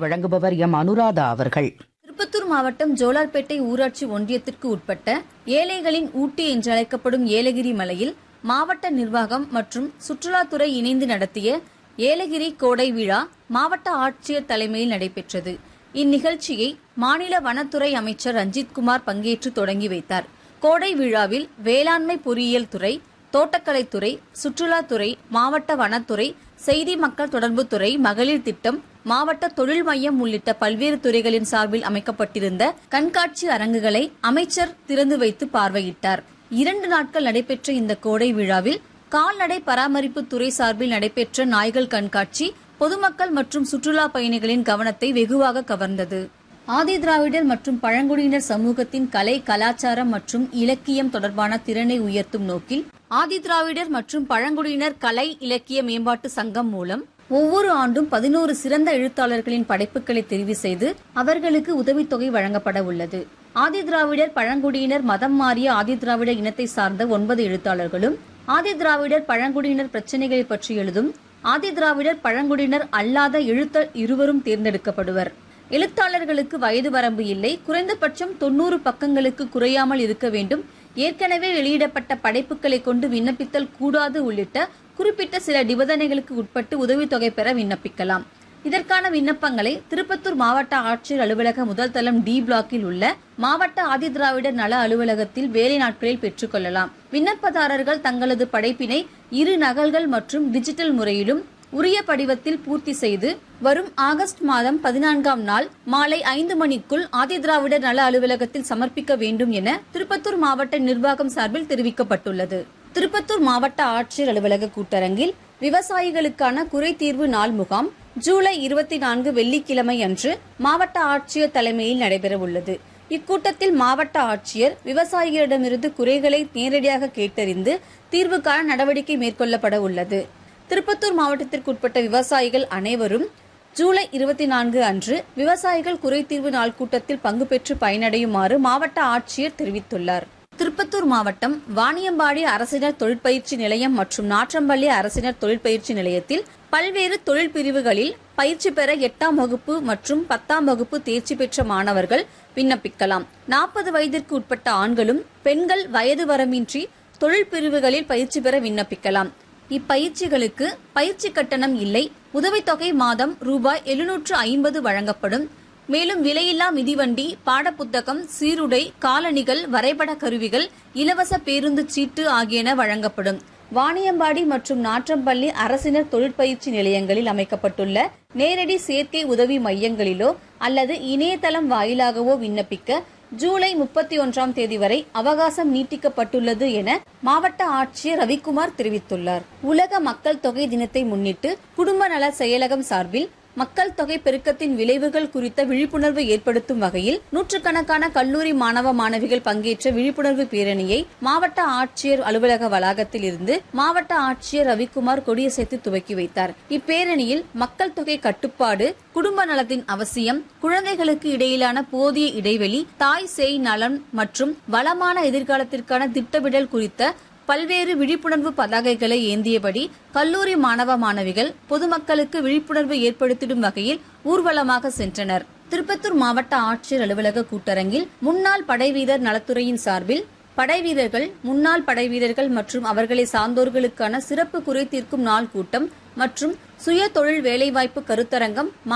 வழங்குபவர் எம் அனுராதா அவர்கள் திருப்பத்தூர் மாவட்டம் ஜோலார்பேட்டை ஊராட்சி ஒன்றியத்திற்கு உட்பட்ட ஏழைகளின் ஊட்டி என்றழைக்கப்படும் ஏலகிரி மலையில் மாவட்ட நிர்வாகம் மற்றும் சுற்றுலாத்துறை இணைந்து நடத்திய ஏலகிரி கோடை விழா மாவட்ட ஆட்சியர் தலைமையில் நடைபெற்றது இந்நிகழ்ச்சியை மாநில வனத்துறை அமைச்சர் ரஞ்சித்குமார் பங்கேற்று தொடங்கி வைத்தார் கோடை விழாவில் வேளாண்மை பொறியியல் துறை தோட்டக்கலைத்துறை சுற்றுலாத்துறை மாவட்ட வனத்துறை செய்தி மக்கள் தொடர்புத்துறை மகளிர் திட்டம் மாவட்ட தொழில் மையம் உள்ளிட்ட பல்வேறு துறைகளின் சார்பில் அமைக்கப்பட்டிருந்த கண்காட்சி அரங்குகளை அமைச்சர் திறந்து வைத்து பார்வையிட்டார் இரண்டு நாட்கள் நடைபெற்ற இந்த கோடை விழாவில் கால்நடை பராமரிப்பு துறை சார்பில் நடைபெற்ற நாய்கள் கண்காட்சி பொதுமக்கள் மற்றும் சுற்றுலா பயணிகளின் கவனத்தை வெகுவாக கவர்ந்தது ஆதி திராவிடர் மற்றும் பழங்குடியினர் சமூகத்தின் கலை கலாச்சாரம் மற்றும் இலக்கியம் தொடர்பான திறனை உயர்த்தும் நோக்கில் ஆதி திராவிடர் மற்றும் பழங்குடியினர் கலை இலக்கிய மேம்பாட்டு சங்கம் மூலம் ஒவ்வொரு ஆண்டும் பதினோரு சிறந்த எழுத்தாளர்களின் படைப்புகளை தெரிவு செய்து அவர்களுக்கு உதவித்தொகை வழங்கப்பட உள்ளது ஆதி திராவிடர் பழங்குடியினர் மதம் மாறிய ஆதி திராவிடர் இனத்தை சார்ந்த ஒன்பது எழுத்தாளர்களும் ஆதி திராவிடர் பழங்குடியினர் பிரச்சினைகளை பற்றி எழுதும் ஆதி திராவிடர் பழங்குடியினர் அல்லாத எழுத்தர் இருவரும் தேர்ந்தெடுக்கப்படுவர் எழுத்தாளர்களுக்கு வயது வரம்பு இல்லை குறைந்தபட்சம் தொண்ணூறு பக்கங்களுக்கு குறையாமல் இருக்க வேண்டும் ஏற்கனவே வெளியிடப்பட்ட படைப்புகளை கொண்டு விண்ணப்பித்தல் கூடாது உள்ளிட்ட குறிப்பிட்ட சில நிபந்தனைகளுக்கு உட்பட்டு உதவித்தொகை பெற விண்ணப்பிக்கலாம் இதற்கான விண்ணப்பங்களை திருப்பத்தூர் மாவட்ட ஆட்சியர் அலுவலக முதல் தளம் டி பிளாக்கில் உள்ள மாவட்ட ஆதிதிராவிடர் நல அலுவலகத்தில் வேலை நாட்களில் பெற்றுக்கொள்ளலாம் விண்ணப்பதாரர்கள் தங்களது படைப்பினை இரு நகல்கள் மற்றும் டிஜிட்டல் முறையிலும் உரிய படிவத்தில் பூர்த்தி செய்து வரும் ஆகஸ்ட் மாதம் பதினான்காம் நாள் மாலை ஐந்து மணிக்குள் ஆதிதிராவிடர் நல அலுவலகத்தில் சமர்ப்பிக்க வேண்டும் என திருப்பத்தூர் மாவட்ட நிர்வாகம் சார்பில் தெரிவிக்கப்பட்டுள்ளது திருப்பத்தூர் மாவட்ட ஆட்சியர் அலுவலக கூட்டரங்கில் விவசாயிகளுக்கான குறைதீர்வு நாள் முகாம் ஜூலை இருபத்தி நான்கு வெள்ளிக்கிழமை அன்று மாவட்ட ஆட்சியர் தலைமையில் நடைபெறவுள்ளது இக்கூட்டத்தில் மாவட்ட ஆட்சியர் விவசாயிகளிடமிருந்து குறைகளை நேரடியாக கேட்டறிந்து தீர்வுக்கான நடவடிக்கை மேற்கொள்ளப்பட உள்ளது திருப்பத்தூர் மாவட்டத்திற்குட்பட்ட விவசாயிகள் அனைவரும் ஜூலை இருபத்தி நான்கு அன்று விவசாயிகள் குறைதீர்வு நாள் கூட்டத்தில் பங்கு பெற்று பயனடையுமாறு மாவட்ட ஆட்சியர் தெரிவித்துள்ளார் திருப்பத்தூர் மாவட்டம் வாணியம்பாடி அரசினர் தொழிற்பயிற்சி நிலையம் மற்றும் நாற்றம்பள்ளி அரசினர் தொழிற்பயிற்சி நிலையத்தில் பல்வேறு தொழில் பிரிவுகளில் பயிற்சி பெற எட்டாம் வகுப்பு மற்றும் பத்தாம் வகுப்பு தேர்ச்சி பெற்ற மாணவர்கள் விண்ணப்பிக்கலாம் நாற்பது வயதிற்கு உட்பட்ட ஆண்களும் பெண்கள் வயது வரம்பின்றி தொழில் பிரிவுகளில் பயிற்சி பெற விண்ணப்பிக்கலாம் இப்பயிற்சிகளுக்கு பயிற்சி கட்டணம் இல்லை உதவித்தொகை மாதம் ரூபாய் எழுநூற்று ஐம்பது வழங்கப்படும் மேலும் விலையில்லா மிதிவண்டி பாடப்புத்தகம் சீருடை காலணிகள் வரைபட கருவிகள் இலவச பேருந்து சீட்டு ஆகியன வழங்கப்படும் வாணியம்பாடி மற்றும் நாற்றம்பள்ளி அரசினர் தொழிற்பயிற்சி நிலையங்களில் அமைக்கப்பட்டுள்ள நேரடி சேர்க்கை உதவி மையங்களிலோ அல்லது இணையதளம் வாயிலாகவோ விண்ணப்பிக்க ஜூலை முப்பத்தி ஒன்றாம் தேதி வரை அவகாசம் நீட்டிக்கப்பட்டுள்ளது என மாவட்ட ஆட்சியர் ரவிக்குமார் தெரிவித்துள்ளார் உலக மக்கள் தொகை தினத்தை முன்னிட்டு குடும்ப நல செயலகம் சார்பில் மக்கள் தொகை பெருக்கத்தின் விளைவுகள் குறித்த விழிப்புணர்வு ஏற்படுத்தும் வகையில் நூற்றுக்கணக்கான கல்லூரி மாணவ மாணவிகள் பங்கேற்ற விழிப்புணர்வு பேரணியை மாவட்ட ஆட்சியர் அலுவலக வளாகத்தில் இருந்து மாவட்ட ஆட்சியர் ரவிக்குமார் கொடியசைத்து துவக்கி வைத்தார் இப்பேரணியில் மக்கள் தொகை கட்டுப்பாடு குடும்ப நலத்தின் அவசியம் குழந்தைகளுக்கு இடையிலான போதிய இடைவெளி தாய் சேய் நலன் மற்றும் வளமான எதிர்காலத்திற்கான திட்டமிடல் குறித்த பல்வேறு விழிப்புணர்வு பதாகைகளை ஏந்தியபடி கல்லூரி மாணவ மாணவிகள் பொதுமக்களுக்கு விழிப்புணர்வு ஏற்படுத்திடும் வகையில் ஊர்வலமாக சென்றனர் திருப்பத்தூர் மாவட்ட ஆட்சியர் அலுவலக கூட்டரங்கில் முன்னாள் படைவீரர் நலத்துறையின் சார்பில் படைவீரர்கள் முன்னாள் படைவீரர்கள் மற்றும் அவர்களை சார்ந்தோர்களுக்கான சிறப்பு குறை தீர்க்கும் நாள் கூட்டம் மற்றும் சுய தொழில் வேலைவாய்ப்பு கருத்தரங்கம்